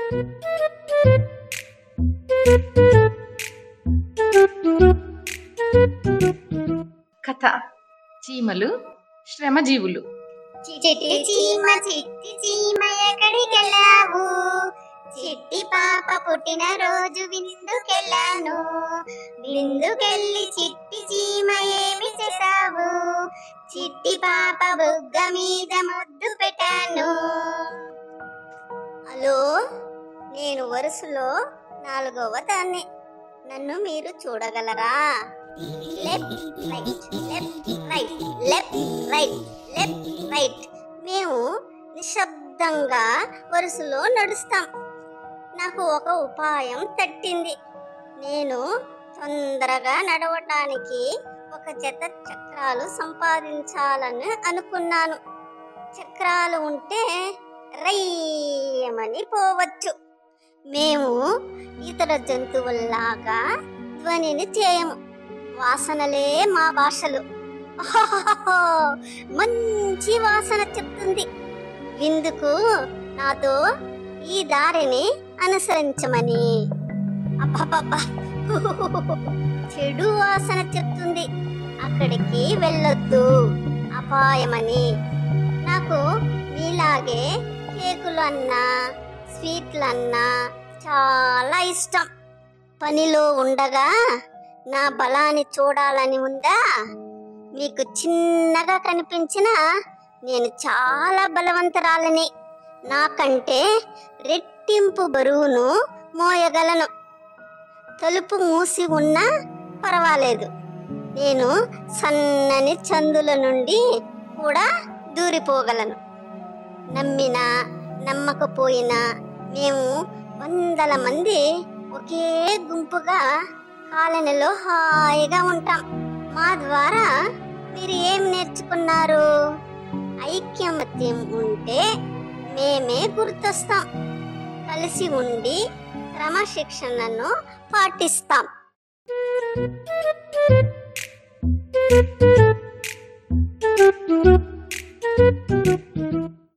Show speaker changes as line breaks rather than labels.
కథ చీమలు శ్రమజీవులు
చిట్టి చీమ చిట్టి చీమ ఎక్కడికెళ్ళావు చిట్టి పాప పుట్టిన రోజు విందుకెళ్ళాను విందుకెళ్ళి చిట్టి చీమ ఏమి చేశావు చిట్టి పాప బుగ్గ మీద ముద్దు పెట్టాను హలో నేను వరుసలో నాలుగవ దాన్ని నన్ను మీరు చూడగలరా left right left right left right left right మేము నిశ్శబ్దంగా వరుసలో నడుస్తాం నాకు ఒక ఉపాయం తట్టింది నేను తొందరగా నడవటానికి ఒక జత చక్రాలు సంపాదించాలని అనుకున్నాను చక్రాలు ఉంటే రయ్యమని పోవచ్చు మేము ఇతర జంతువుల్లాగా ధ్వనిని చేయము వాసనలే మా భాషలు అహహహహో, మంచి వాసన చెప్తుంది విందుకు నాతో ఈ దారిని అనుసరించమని అబ్బబ్బబ్బా చెడు వాసన చెప్తుంది అక్కడికి వెళ్ళొద్దు అపాయమని నాకు మీలాగే కేకులు అన్నా స్వీట్లు అన్నా చాలా ఇష్టం పనిలో ఉండగా నా బలాన్ని చూడాలని ఉందా మీకు చిన్నగా కనిపించిన నేను చాలా బలవంతరాలని నాకంటే రెట్టింపు బరువును మోయగలను తలుపు మూసి ఉన్నా పర్వాలేదు నేను సన్నని చందుల నుండి కూడా దూరిపోగలను నమ్మినా నమ్మకపోయినా మేము వందల మంది ఒకే గుంపుగా కాలనీలో హాయిగా ఉంటాం మా ద్వారా మీరు ఏం నేర్చుకున్నారు ఐక్యమత్యం ఉంటే మేమే గుర్తొస్తాం కలిసి ఉండి క్రమశిక్షణను పాటిస్తాం